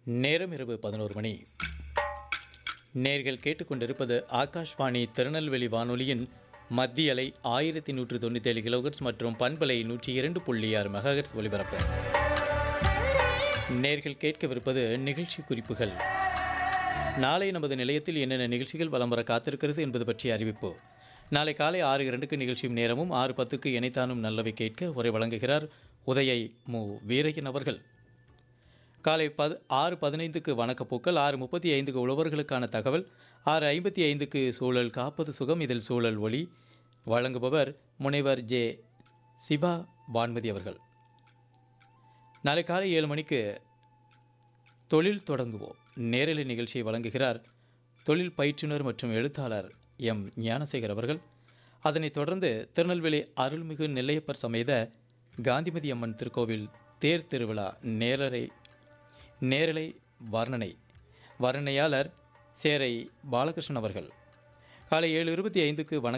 நேரம் இரவு பதினோரு மணி நேர்கள் கேட்டுக்கொண்டிருப்பது ஆகாஷ்வாணி திருநெல்வேலி வானொலியின் மத்திய அலை ஆயிரத்தி நூற்று தொண்ணூற்றி ஏழு கிலோஹெர்ட்ஸ் மற்றும் பண்பலை நூற்றி இரண்டு புள்ளி ஆறு மெகாஹெர்ட்ஸ் ஒலிபரப்பு நேர்கள் கேட்கவிருப்பது நிகழ்ச்சி குறிப்புகள் நாளை நமது நிலையத்தில் என்னென்ன நிகழ்ச்சிகள் வலம் வர காத்திருக்கிறது என்பது பற்றிய அறிவிப்பு நாளை காலை ஆறு இரண்டுக்கு நிகழ்ச்சியும் நேரமும் ஆறு பத்துக்கு இணைத்தானும் நல்லவை கேட்க உரை வழங்குகிறார் உதயை மு வீரையன் அவர்கள் காலை பது ஆறு பதினைந்துக்கு வணக்கப்பூக்கள் ஆறு முப்பத்தி ஐந்துக்கு உழவர்களுக்கான தகவல் ஆறு ஐம்பத்தி ஐந்துக்கு சூழல் காப்பது சுகம் இதில் சூழல் ஒளி வழங்குபவர் முனைவர் ஜே சிபா வான்மதி அவர்கள் நாளை காலை ஏழு மணிக்கு தொழில் தொடங்குவோம் நேரலை நிகழ்ச்சியை வழங்குகிறார் தொழில் பயிற்றுனர் மற்றும் எழுத்தாளர் எம் ஞானசேகர் அவர்கள் அதனைத் தொடர்ந்து திருநெல்வேலி அருள்மிகு நெல்லையப்பர் சமேத காந்திமதி அம்மன் திருக்கோவில் தேர் திருவிழா நேரலை நேரலை வர்ணனை வர்ணனையாளர் சேரை பாலகிருஷ்ணன் அவர்கள் காலை ஏழு இருபத்தி ஐந்துக்கு வணக்கம்